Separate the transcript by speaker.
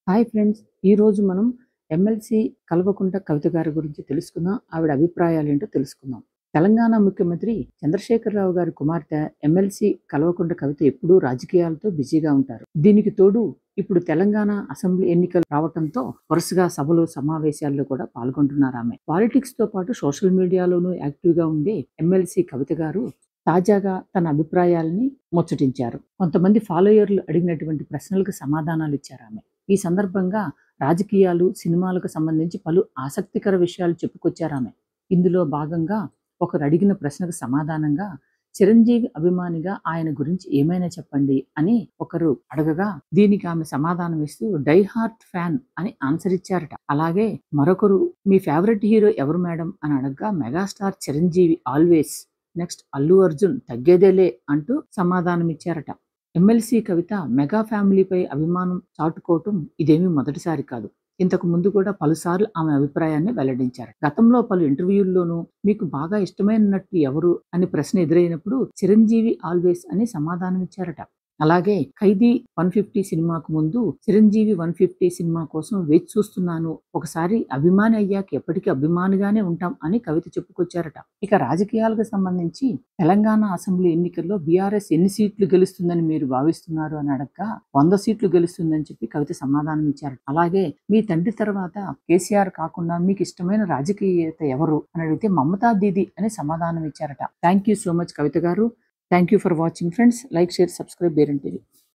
Speaker 1: hi friends ఈరోజు మనం MLC Kalvakuntla కవిత గారి గురించి తెలుసుకుందాం ఆవిడ అభిప్రాయాలు ఏంటో తెలుసుకుందాం తెలంగాణ ముఖ్యమంత్రి చంద్రశేఖరరావు గారి కుమార్తె ఎమ్మెల్సీ కల్వకుంట్ల కవిత ఎప్పుడూ రాజకీయాలతో బిజీగా ఉంటారు దీనికి తోడు ఇప్పుడు తెలంగాణ అసెంబ్లీ ఎన్నికలు రావడంతో వరుసగా సభలు సమావేశాల్లో కూడా పాల్గొంటున్నారు ఆమె పాలిటిక్స్ తో పాటు సోషల్ మీడియాలోనూ యాక్టివ్ గా ఉండే ఎమ్మెల్సీ కవిత గారు తాజాగా తన అభిప్రాయాలని ముచ్చటించారు కొంతమంది ఫాలోయర్లు అడిగినటువంటి ప్రశ్నలకు సమాధానాలు ఇచ్చారు ఆమె ఈ సందర్భంగా రాజకీయాలు సినిమాలకు సంబంధించి పలు ఆసక్తికర విషయాలు చెప్పుకొచ్చారు ఆమె ఇందులో భాగంగా ఒకరు అడిగిన ప్రశ్నకు సమాధానంగా చిరంజీవి అభిమానిగా ఆయన గురించి ఏమైనా చెప్పండి అని ఒకరు అడగగా దీనికి ఆమె సమాధానం ఇస్తూ డై హార్ట్ ఫ్యాన్ అని ఆన్సర్ ఇచ్చారట అలాగే మరొకరు మీ ఫేవరెట్ హీరో ఎవరు మేడం అని అడగగా megastar Chiranjeevi always next Allu Arjun తగ్గేదేలే అంటూ సమాధానం ఇచ్చారట ఎమ్మెల్సీ కవిత మెగా ఫ్యామిలీపై అభిమానం చాటుకోవటం ఇదేమీ మొదటిసారి కాదు ఇంతకు ముందు కూడా పలుసార్లు ఆమె అభిప్రాయాన్ని వెల్లడించారు గతంలో పలు ఇంటర్వ్యూల్లోనూ మీకు బాగా ఇష్టమైన నటుడు ఎవరు అని ప్రశ్న ఎదురైనప్పుడు చిరంజీవి ఆల్వేస్ అని సమాధానం ఇచ్చారట అలాగే ఖైదీ వన్ ఫిఫ్టీ సినిమాకు ముందు చిరంజీవి వన్ ఫిఫ్టీ సినిమా కోసం వేచి చూస్తున్నాను ఒకసారి అభిమాని అయ్యాక ఎప్పటికీ అభిమానిగానే ఉంటాం అని కవిత చెప్పుకొచ్చారట ఇక రాజకీయాలకు సంబంధించి తెలంగాణ అసెంబ్లీ ఎన్నికల్లో బీఆర్ఎస్ ఎన్ని సీట్లు గెలుస్తుందని మీరు భావిస్తున్నారు అని అడగగా వంద సీట్లు గెలుస్తుందని చెప్పి కవిత సమాధానం ఇచ్చారు అలాగే మీ తండ్రి తర్వాత కేసీఆర్ కాకుండా మీకు ఇష్టమైన రాజకీయత ఎవరు అని అడిగితే మమతా దీది అని సమాధానం ఇచ్చారట thank you so much Kavitha garu thank you for watching friends like share subscribe బేరన్ టీవీ